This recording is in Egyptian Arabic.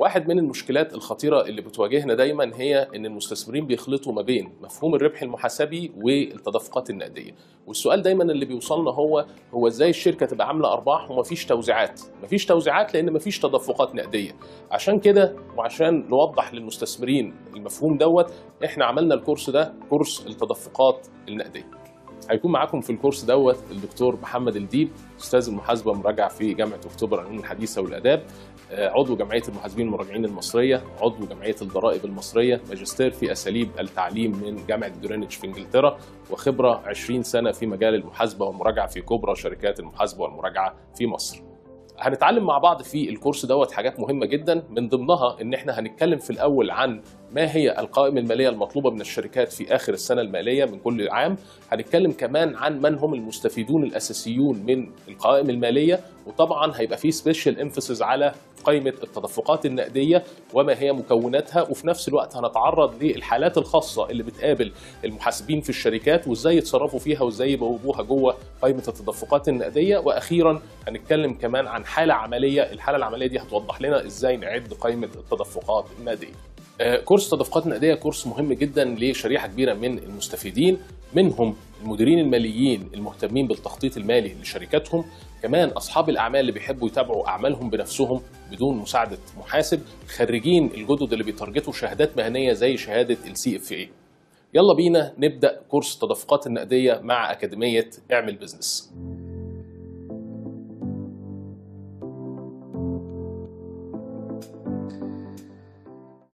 واحد من المشكلات الخطيرة اللي بتواجهنا دايما هي ان المستثمرين بيخلطوا ما بين مفهوم الربح المحاسبي والتدفقات النقدية والسؤال دايما اللي بيوصلنا هو هو ازاي الشركة تبقى عاملة ارباح ومفيش توزيعات مفيش توزيعات لان مفيش تدفقات نقدية عشان كده وعشان نوضح للمستثمرين المفهوم دوت احنا عملنا الكورس ده كورس التدفقات النقدية هيكون معاكم في الكورس دوت الدكتور محمد الديب استاذ المحاسبه مراجع في جامعه اكتوبر العلوم الحديثه والاداب عضو جمعيه المحاسبين المراجعين المصريه عضو جمعيه الضرائب المصريه ماجستير في اساليب التعليم من جامعه جرينتش في انجلترا وخبره 20 سنه في مجال المحاسبه والمراجعه في كبرى شركات المحاسبه والمراجعه في مصر هنتعلم مع بعض في الكورس دوت حاجات مهمه جدا من ضمنها ان احنا هنتكلم في الاول عن ما هي القوائم الماليه المطلوبه من الشركات في اخر السنه الماليه من كل عام هنتكلم كمان عن من هم المستفيدون الاساسيون من القوائم الماليه وطبعا هيبقى في سبيشال امفاسيس على قائمه التدفقات النقديه وما هي مكوناتها وفي نفس الوقت هنتعرض للحالات الخاصه اللي بتقابل المحاسبين في الشركات وازاي يتصرفوا فيها وازاي يبوبوها جوه قائمه التدفقات النقديه واخيرا هنتكلم كمان عن حاله عمليه الحاله العمليه دي هتوضح لنا ازاي نعد قائمه التدفقات النقديه كورس تدفقات نقديه كورس مهم جدا لشريحه كبيره من المستفيدين منهم المديرين الماليين المهتمين بالتخطيط المالي لشركاتهم كمان اصحاب الاعمال اللي بيحبوا يتابعوا اعمالهم بنفسهم بدون مساعده محاسب خريجين الجدد اللي بيتارجتوا شهادات مهنيه زي شهاده السي اف اي يلا بينا نبدا كورس التدفقات النقديه مع اكاديميه اعمل بزنس